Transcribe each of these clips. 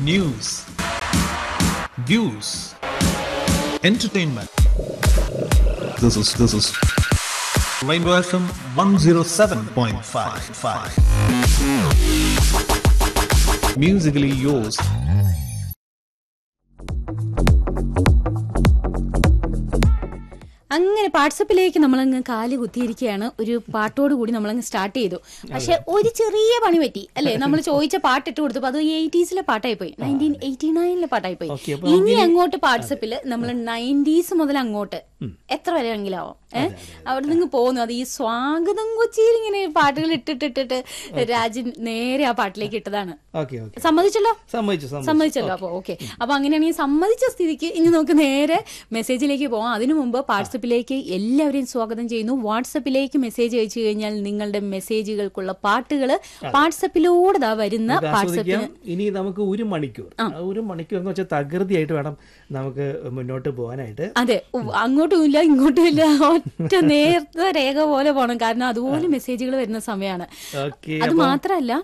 news, views, entertainment. This is this is Rainbow FM 107.55. Musically yours. അങ്ങനെ വാട്സപ്പിലേക്ക് നമ്മളങ്ങ് കാല് കുത്തിയിരിക്കുകയാണ് ഒരു പാട്ടോട് കൂടി നമ്മളങ്ങ് സ്റ്റാർട്ട് ചെയ്തു പക്ഷെ ഒരു ചെറിയ പണി പറ്റി അല്ലെ നമ്മൾ ചോദിച്ച പാട്ട് ഇട്ട് കൊടുത്തപ്പോ അത് എയ്റ്റീസിലെ പാട്ടായി പോയി നയൻറ്റീൻ എയ്റ്റി നയനിലെ പാട്ടായി പോയി Okay, അപ്പൊ ഇനി അങ്ങോട്ട് വാട്സപ്പില് നമ്മൾ നയൻറ്റീസ് മുതൽ അങ്ങോട്ട് എത്ര വരെ ആവും ഏഹ് അവിടെ നിന്ന് പോകുന്നു അത് ഈ സ്വാഗതം കൊച്ചിയിൽ ഇങ്ങനെ പാട്ടുകൾ ഇട്ടിട്ടിട്ടിട്ട് രാജൻ നേരെ ആ പാട്ടിലേക്ക് ഇട്ടതാണ് ഓക്കെ ഓക്കെ സമ്മതിച്ചല്ലോ സമ്മതിച്ചു സമ്മതിച്ചു സമ്മതിച്ചല്ലോ അപ്പൊ ഓക്കെ അപ്പൊ അങ്ങനെയാണെങ്കിൽ സമ്മതിച്ച സ്ഥിതിക്ക് ഇനി നമുക്ക് നേരെ മെസ്സേജിലേക്ക് പോവാം അതിനു മുമ്പ് വാട്സപ്പിലേക്ക് എല്ലാവരെയും സ്വാഗതം ചെയ്യുന്നു വാട്സപ്പിലേക്ക് മെസ്സേജ് അയച്ചു കഴിഞ്ഞാൽ നിങ്ങളുടെ മെസ്സേജുകൾക്കുള്ള പാട്ടുകൾ വാട്സപ്പിലൂടെ ദാ വരുന്ന നമുക്ക് വാട്സപ്പിന് ആസ്വദിക്കാം ഇനി നമുക്ക് ഒരു മണിക്കൂർ ആ ഒരു മണിക്കൂർ എന്ന് വെച്ചാൽ തകൃതിയായിട്ട് വേണം നമുക്ക് മുന്നോട്ട് പോകാനായിട്ട് അതെ ഉവ്വ് അങ്ങോട്ടും ഇല്ല ഇങ്ങോട്ടും ഇല്ല ഒറ്റ നേർത്ത രേഖ പോലെ പോണം കാരണം അതുപോലെ മെസ്സേജുകൾ വരുന്ന സമയമാണ് ഓക്കെ അത് മാത്രല്ല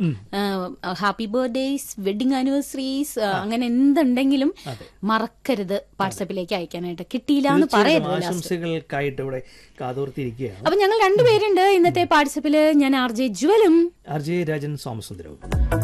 ഹാപ്പി ബർത്ത്ഡേസ് വെഡിങ് ആനിവേഴ്സറീസ് അങ്ങനെ എന്തുണ്ടെങ്കിലും മറക്കരുത് വാട്സപ്പിലേക്ക് അയക്കാനായിട്ട് കിട്ടിയില്ല എന്ന് പറയരുത് last. ആശംസകൾക്കായിട്ട് ഇവിടെ കാതോർത്തിരിക്കുകയാണ് അപ്പൊ ഞങ്ങൾ രണ്ടുപേരുണ്ട് ഇന്നത്തെ വാട്സപ്പില് ഞാൻ ആർ ജെ ജ്വലും ആർ ജെ രാജൻ സോമസുന്ദരവും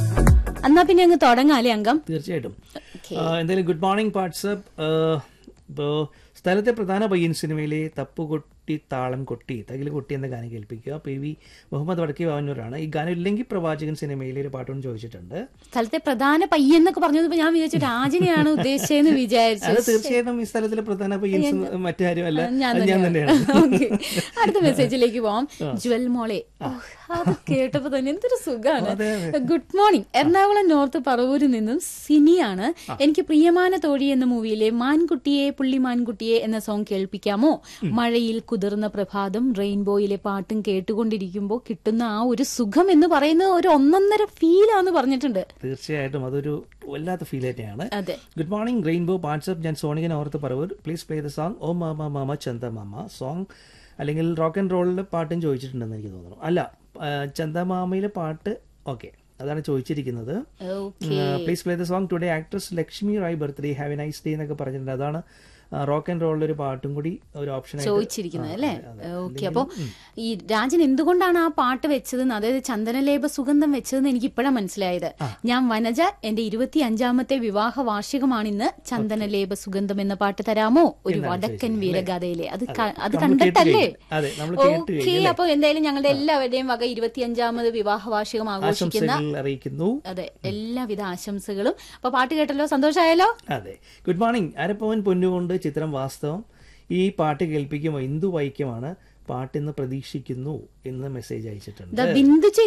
എന്നാ പിന്നെ അങ്ങ് തുടങ്ങാല്ലേ അംഗം തീർച്ചയായിട്ടും ആ, എന്തായാലും ഗുഡ് മോർണിംഗ് വാട്സപ്പ് ഇപ്പോൾ സ്ഥലത്തെ പ്രധാന പയ്യൻ സിനിമയിലെ തപ്പുകൊട്ടി താളം കൊട്ടി തകില് കൊട്ടി എന്ന ഗാനം കേൾപ്പിക്കുക പി വി മുഹമ്മദ് വടക്കി വാവന്നൂരാണ് ഈ ഗാനം ഇല്ലെങ്കിൽ പ്രവാചകൻ സിനിമയിലെ ഒരു പാട്ടൊന്ന് ചോദിച്ചിട്ടുണ്ട് സ്ഥലത്തെ പ്രധാന പയ്യെന്നൊക്കെ പറഞ്ഞപ്പോ ഞാൻ വിചാരിച്ചു രാജനെയാണ് ഉദ്ദേശിച്ചതെന്ന് അത് വിചാരിച്ചു തീർച്ചയായിട്ടും ഈ സ്ഥലത്തിലെ പ്രധാന പയ്യൻസ് മറ്റാരുമല്ല ഞാൻ അത് ഞാൻ തന്നെയാണ് തന്നെയാണ് Okay. അടുത്ത മെസ്സേജിലേക്ക് പോവാം ജ്വൽ മോളെ ഓ, അത് കേട്ടപ്പോ തന്നെ എന്തൊരു സുഖാണ് ഗുഡ് മോർണിംഗ് എറണാകുളം നോർത്ത് പറവൂരിൽ നിന്നും സിനിയാണ് എനിക്ക് പ്രിയമാന തോഴി എന്ന മൂവിയിലെ മാൻകുട്ടിയെ പുള്ളി മാൻകുട്ടിയെ എന്ന സോങ് കേൾപ്പിക്കാമോ മഴയിൽ കുതിർന്ന പ്രഭാതം റെയിൻബോയിലെ പാട്ടും കേട്ടുകൊണ്ടിരിക്കുമ്പോൾ കിട്ടുന്ന ആ ഒരു സുഖം എന്ന് പറയുന്നത് ഒരു ഒന്നൊന്നര ഫീലാന്ന് പറഞ്ഞിട്ടുണ്ട് തീർച്ചയായിട്ടും അതൊരു വല്ലാത്ത ഫീൽ തന്നെയാണ് അതെ ഗുഡ് മോർണിംഗ് റെയിൻബോ വാട്സ്ആപ്പ് ഞാൻ സോണികൻ ഓർത്ത് Paravur please play the song ഓ മാമ മാമ ചന്ത മാമ സോങ് അല്ലെങ്കിൽ റോക്ക് ആൻഡ് റോളിലെ പാട്ടും ചോദിച്ചിട്ടുണ്ടെന്ന് എനിക്ക് തോന്നുന്നു അല്ല ആ, ചന്ദമാമയിലെ പാട്ട് ഓക്കെ അതാണ് ചോദിച്ചിരിക്കുന്നത് okay please play the song today actress Lakshmi Rai birthday have a nice day എന്നൊക്കെ പറഞ്ഞിട്ടുണ്ട് അതാണ് റോക്ക് ആൻഡ് റോളിലെ ഒരു പാട്ടും കൂടി ഒരു ഓപ്ഷൻ ചോദിച്ചിരിക്കുന്നത് അല്ലേ ഓക്കെ അപ്പൊ ഈ രാജൻ എന്തുകൊണ്ടാണ് ആ പാട്ട് വെച്ചതെന്ന് അതായത് ചന്ദനലേപ സുഗന്ധം വെച്ചതെന്ന് എനിക്ക് ഇപ്പോഴാണ് മനസ്സിലായത് ഞാൻ വനജ എന്റെ ഇരുപത്തി അഞ്ചാമത്തെ വിവാഹ വാർഷികമാണ് ഇന്ന് ചന്ദനലേപ സുഗന്ധം എന്ന പാട്ട് തരാമോ ഒരു വടക്കൻ വീരഗാഥയിലെ അത് ക- അത് നമ്മൾ കേട്ട് കണ്ടിട്ടല്ലേ കഴിഞ്ഞു. അതെ, നമ്മൾ കേട്ട് ഓക്കെ അപ്പൊ എന്തായാലും ഞങ്ങളുടെ എല്ലാവരുടെയും വക ഇരുപത്തിയഞ്ചാമത് വിവാഹ വാർഷികം ആഘോഷിക്കുന്ന ആശംസകൾ അറിയിക്കുന്നു അതെ എല്ലാവിധ ആശംസകളും അപ്പൊ പാട്ട് കേട്ടല്ലോ സന്തോഷമായല്ലോ അതെ ഗുഡ് മോർണിംഗ് അരപ്പവൻ പൊന്നുകൊണ്ട് ചിത്രം വാസ്തവം ഈ പാട്ട് കേൾപ്പിക്കുമ്പോൾ ഇന്ദു വൈക്യമാണ് പാട്ടിന്ന് പ്രതീക്ഷിക്കുന്നു എന്ന് മെസ്സേജ് അയച്ചിട്ടുണ്ട് ദ ബിന്ദു ചേച്ചി